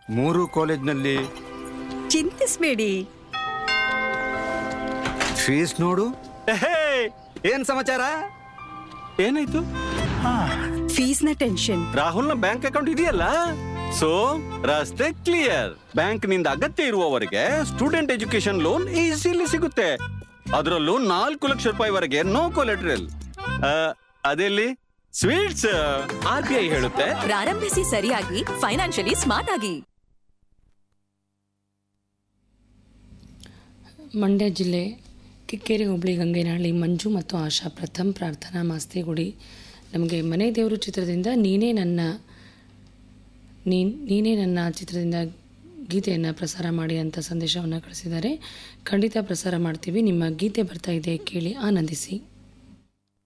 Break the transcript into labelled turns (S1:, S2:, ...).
S1: ಮೂರು ಕಾಲೇಜ್ನಲ್ಲಿ
S2: ಚಿಂತಿಸ್ಬೇಡಿ
S1: ಫೀಸ್ ನೋಡು ಏನ್ ಸಮಾಚಾರ
S3: ಏನಾಯ್ತು
S2: ಫೀಸ್ನ ಟೆನ್ಷನ್
S3: ರಾಹುಲ್ನ ಬ್ಯಾಂಕ್ ಅಕೌಂಟ್ ಇದೆಯಲ್ಲ ಸೊ ರಸ್ತೆ ಕ್ಲಿಯರ್ ಬ್ಯಾಂಕ್ ನಿಂದ ಅಗತ್ಯ ಇರುವವರೆಗೆ ಸ್ಟೂಡೆಂಟ್ ಎಜುಕೇಶನ್ ಲೋನ್ ಈಸಿಲಿ ಸಿಗುತ್ತೆ ಅದರಲ್ಲೂ ನಾಲ್ಕು ಲಕ್ಷ ರೂಪಾಯಿವರೆಗೆ ನೋ ಕೊಲೆಟ್ರಲ್ ಅದೆಲ್ಲಿ ಸ್ವೀಟ್ಸ್ ಆರ್ ಬಿ ಐ ಹೇಳುತ್ತೆ
S4: ಪ್ರಾರಂಭಿಸಿ ಸರಿಯಾಗಿ ಫೈನಾನ್ಷಿಯಲಿ ಸ್ಮಾರ್ಟ್ ಆಗಿ
S5: ಮಂಡ್ಯ ಜಿಲ್ಲೆ ಕಿಕ್ಕೇರಿ ಹೋಬಳಿ ಗಂಗೇನಹಳ್ಳಿ ಮಂಜು ಮತ್ತು ಆಶಾ ಪ್ರಥಮ್ ಪ್ರಾರ್ಥನಾ ಮಾಸ್ತಿಗುಡಿ ನಮಗೆ ಮನೆ ದೇವರು ಚಿತ್ರದಿಂದ ನೀನೇ ನನ್ನ ನೀನ್ ನೀನೇ ನನ್ನ ಚಿತ್ರದಿಂದ ಗೀತೆಯನ್ನು ಪ್ರಸಾರ ಮಾಡಿ ಅಂತ ಸಂದೇಶವನ್ನು ಕಳಿಸಿದ್ದಾರೆ ಖಂಡಿತ ಪ್ರಸಾರ ಮಾಡ್ತೀವಿ ನಿಮ್ಮ ಗೀತೆ ಬರ್ತಾ ಇದೆ ಕೇಳಿ ಆನಂದಿಸಿ